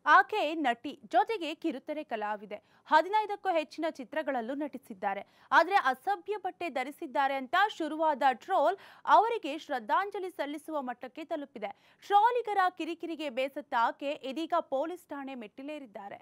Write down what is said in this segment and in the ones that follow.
ಆಕೆ ನಟಿ ಜೊತೆಗೆ ಕಿರುತೆರೆ ಕಲಾವಿದೆ ಹದಿನೈದಕ್ಕೂ ಹೆಚ್ಚಿನ ಚಿತ್ರಗಳಲ್ಲೂ ನಟಿಸಿದ್ದಾರೆ ಆದರೆ ಅಸಭ್ಯ ಬಟ್ಟೆ ಧರಿಸಿದ್ದಾರೆ ಅಂತ ಶುರುವಾದ ಟ್ರೋಲ್ ಅವರಿಗೆ ಶ್ರದ್ಧಾಂಜಲಿ ಸಲ್ಲಿಸುವ ಮಟ್ಟಕ್ಕೆ ತಲುಪಿದೆ ಟ್ರೋಲಿಗರ ಕಿರಿಕಿರಿಗೆ ಬೇಸತ್ತ ಆಕೆ ಇದೀಗ ಪೊಲೀಸ್ ಠಾಣೆ ಮೆಟ್ಟಿಲೇರಿದ್ದಾರೆ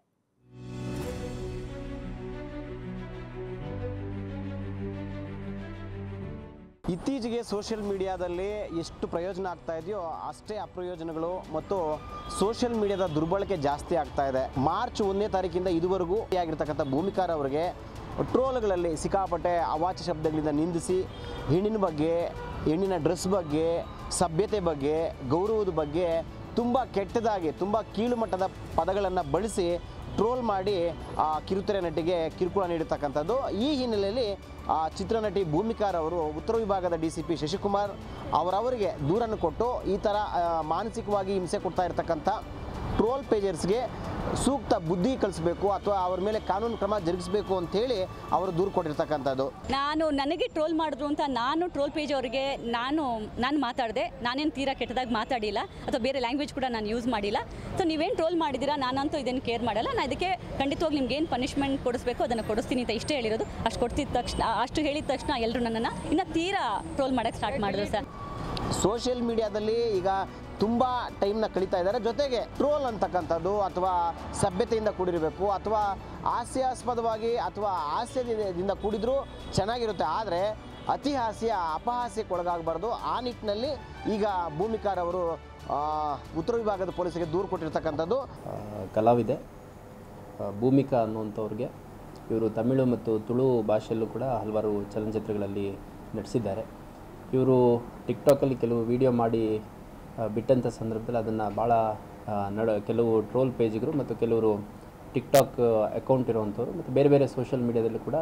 ಇತ್ತೀಚೆಗೆ ಸೋಷಿಯಲ್ ಮೀಡಿಯಾದಲ್ಲಿ ಎಷ್ಟು ಪ್ರಯೋಜನ ಆಗ್ತಾ ಇದೆಯೋ ಅಷ್ಟೇ ಅಪ್ರಯೋಜನಗಳು ಮತ್ತು ಸೋಷಿಯಲ್ ಮೀಡಿಯಾದ ದುರ್ಬಳಕೆ ಜಾಸ್ತಿ ಆಗ್ತಾ ಇದೆ ಮಾರ್ಚ್ ಒಂದನೇ ತಾರೀಕಿಂದ ಇದುವರೆಗೂ ಆಗಿರ್ತಕ್ಕಂಥ ಭೂಮಿಕಾರ ಅವರಿಗೆ ಟ್ರೋಲ್ಗಳಲ್ಲಿ ಸಿಕ್ಕಾಪಟ್ಟೆ ಅವಾಚ್ಯ ಶಬ್ದಗಳಿಂದ ನಿಂದಿಸಿ ಹೆಣ್ಣಿನ ಬಗ್ಗೆ ಹೆಣ್ಣಿನ ಡ್ರೆಸ್ ಬಗ್ಗೆ ಸಭ್ಯತೆ ಬಗ್ಗೆ ಗೌರವದ ಬಗ್ಗೆ ತುಂಬ ಕೆಟ್ಟದಾಗಿ ತುಂಬ ಕೀಳು ಮಟ್ಟದ ಪದಗಳನ್ನು ಬಳಸಿ ಟ್ರೋಲ್ ಮಾಡಿ ಆ ಕಿರುತೆರೆ ನಟಿಗೆ ಕಿರುಕುಳ ನೀಡಿರ್ತಕ್ಕಂಥದ್ದು ಈ ಹಿನ್ನೆಲೆಯಲ್ಲಿ ಆ ಚಿತ್ರನಟಿ ಭೂಮಿಕಾರ್ ಅವರು ಉತ್ತರ ವಿಭಾಗದ ಡಿ ಸಿ ಪಿ ಶಶಿಕುಮಾರ್ ಅವರವರಿಗೆ ದೂರನ್ನು ಕೊಟ್ಟು ಈ ಥರ ಆ, ಮಾನಸಿಕವಾಗಿ ಹಿಂಸೆ ಕೊಡ್ತಾ ಇರ್ತಕ್ಕಂಥ ಟ್ರೋಲ್ ಪೇಜರ್ಸ್ಗೆ ಸೂಕ್ತ ಬುದ್ಧಿ ಕಲಿಸ್ಬೇಕು ಅಥವಾ ಅವ್ರ ಮೇಲೆ ಕಾನೂನು ಕ್ರಮ ಜರುಗಿಸಬೇಕು ಅಂತೇಳಿ ಅವರು ದೂರು ಕೊಟ್ಟಿರ್ತಕ್ಕಂಥದ್ದು ನಾನು ನನಗೆ ಟ್ರೋಲ್ ಮಾಡಿದ್ರು ಅಂತ ನಾನು ಟ್ರೋಲ್ ಪೇಜ್ ಅವರಿಗೆ ನಾನು ನಾನು ಮಾತಾಡಿದೆ ನಾನೇನು ತೀರಾ ಕೆಟ್ಟದಾಗಿ ಮಾತಾಡಿಲ್ಲ ಅಥವಾ ಬೇರೆ ಲ್ಯಾಂಗ್ವೇಜ್ ಕೂಡ ನಾನು ಯೂಸ್ ಮಾಡಿಲ್ಲ ಸೊ ನೀವೇನು ಟ್ರೋಲ್ ಮಾಡಿದ್ದೀರಾ ನಾನಂತೂ ಇದನ್ನು ಕೇರ್ ಮಾಡಲ್ಲ ನಾನು ಇದಕ್ಕೆ ಖಂಡಿತವಾಗಿ ನಿಮ್ಗೆ ಏನು ಪನಿಷ್ಮೆಂಟ್ ಕೊಡಿಸ್ಬೇಕು ಅದನ್ನು ಕೊಡಿಸ್ತೀನಿ ಅಂತ ಇಷ್ಟೇ ಹೇಳಿರೋದು ಅಷ್ಟು ಕೊಡ್ತಿದ್ದ ತಕ್ಷಣ ಅಷ್ಟು ಹೇಳಿದ ತಕ್ಷಣ ಎಲ್ಲರೂ ನನ್ನನ್ನು ಇನ್ನು ತೀರಾ ಟ್ರೋಲ್ ಮಾಡೋಕ್ಕೆ ಸ್ಟಾರ್ಟ್ ಮಾಡಿದ್ರು ಸರ್ ಸೋಷಿಯಲ್ ಮೀಡಿಯಾದಲ್ಲಿ ಈಗ ತುಂಬ ಟೈಮ್ನ ಕಳೀತಾ ಇದ್ದಾರೆ ಜೊತೆಗೆ ಟ್ರೋಲ್ ಅಂತಕ್ಕಂಥದ್ದು ಅಥವಾ ಸಭ್ಯತೆಯಿಂದ ಕೂಡಿರಬೇಕು ಅಥವಾ ಹಾಸ್ಯಾಸ್ಪದವಾಗಿ ಅಥವಾ ಹಾಸ್ಯದಿಂದ ಕೂಡಿದ್ರೂ ಚೆನ್ನಾಗಿರುತ್ತೆ ಆದರೆ ಅತಿ ಹಾಸ್ಯ ಅಪಹಾಸ್ಯಕ್ಕೆ ಒಳಗಾಗಬಾರ್ದು ಆ ನಿಟ್ಟಿನಲ್ಲಿ ಈಗ ಭೂಮಿಕಾರ್ ಅವರು ಆ, ಉತ್ತರ ವಿಭಾಗದ ಪೊಲೀಸರಿಗೆ ದೂರು ಕೊಟ್ಟಿರ್ತಕ್ಕಂಥದ್ದು ಆ, ಕಲಾವಿದೆ ಆ, ಭೂಮಿಕಾ ಅನ್ನುವಂಥವ್ರಿಗೆ ಇವರು ತಮಿಳು ಮತ್ತು ತುಳು ಭಾಷೆಯಲ್ಲೂ ಕೂಡ ಹಲವಾರು ಚಲನಚಿತ್ರಗಳಲ್ಲಿ ನಟಿಸಿದ್ದಾರೆ ಇವರು ಟಿಕ್ಟಾಕಲ್ಲಿ ಕೆಲವು ವಿಡಿಯೋ ಮಾಡಿ ಆ, ಬಿಟ್ಟಂಥ ಸಂದರ್ಭದಲ್ಲಿ ಅದನ್ನು ಭಾಳ ಆ, ನಡ ಕೆಲವು ಟ್ರೋಲ್ ಪೇಜ್ಗರು ಮತ್ತು ಕೆಲವರು ಟಿಕ್ಟಾಕ್ ಅಕೌಂಟ್ ಇರುವಂಥವ್ರು ಮತ್ತು ಬೇರೆ ಬೇರೆ ಸೋಷಿಯಲ್ ಮೀಡಿಯಾದಲ್ಲೂ ಕೂಡ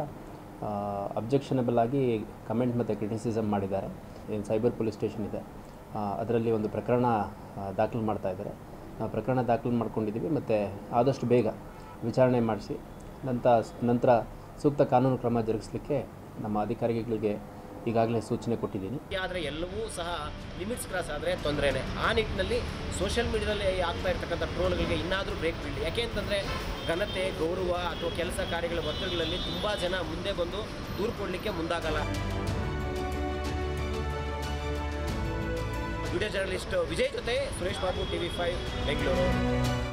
ಅಬ್ಜೆಕ್ಷನಬಲ್ ಆಗಿ ಕಮೆಂಟ್ ಮತ್ತು ಕ್ರಿಟಿಸಿಸಮ್ ಮಾಡಿದ್ದಾರೆ ಏನು ಸೈಬರ್ ಪೊಲೀಸ್ ಸ್ಟೇಷನ್ ಇದೆ ಅದರಲ್ಲಿ ಒಂದು ಪ್ರಕರಣ ಆ, ದಾಖಲು ಮಾಡ್ತಾ ಇದ್ದಾರೆ ನಾವು ಪ್ರಕರಣ ದಾಖಲು ಮಾಡ್ಕೊಂಡಿದ್ದೀವಿ ಮತ್ತು ಆದಷ್ಟು ಬೇಗ ವಿಚಾರಣೆ ಮಾಡಿಸಿ ನಂತರ ನಂತರ ಸೂಕ್ತ ಕಾನೂನು ಕ್ರಮ ಜರುಗಿಸಲಿಕ್ಕೆ ನಮ್ಮ ಅಧಿಕಾರಿಗಳಿಗೆ ಈಗಾಗಲೇ ಸೂಚನೆ ಕೊಟ್ಟಿದ್ದೀನಿ ಆದರೆ ಎಲ್ಲವೂ ಸಹ ಲಿಮಿಟ್ಸ್ ಕ್ರಾಸ್ ಆದರೆ ತೊಂದರೆನೇ ಆ ನಿಟ್ಟಿನಲ್ಲಿ ಸೋಷಿಯಲ್ ಮೀಡಿಯಾದಲ್ಲಿ ಆಗ್ತಾ ಇರ್ತಕ್ಕಂಥ ಟ್ರೋಲ್ಗಳಿಗೆ ಇನ್ನಾದರೂ ಬ್ರೇಕ್ ಬೀಳಲಿ ಯಾಕೆ ಅಂತಂದರೆ ಘನತೆ ಗೌರವ ಅಥವಾ ಕೆಲಸ ಕಾರ್ಯಗಳ ಒತ್ತಡಗಳಲ್ಲಿ ತುಂಬ ಜನ ಮುಂದೆ ಬಂದು ದೂರು ಕೊಡಲಿಕ್ಕೆ ಮುಂದಾಗಲ್ಲ ವಿಡಿಯೋ ಜರ್ನಲಿಸ್ಟ್ ವಿಜಯ್ ಜೊತೆ Suresh Babu T V five Bengaluru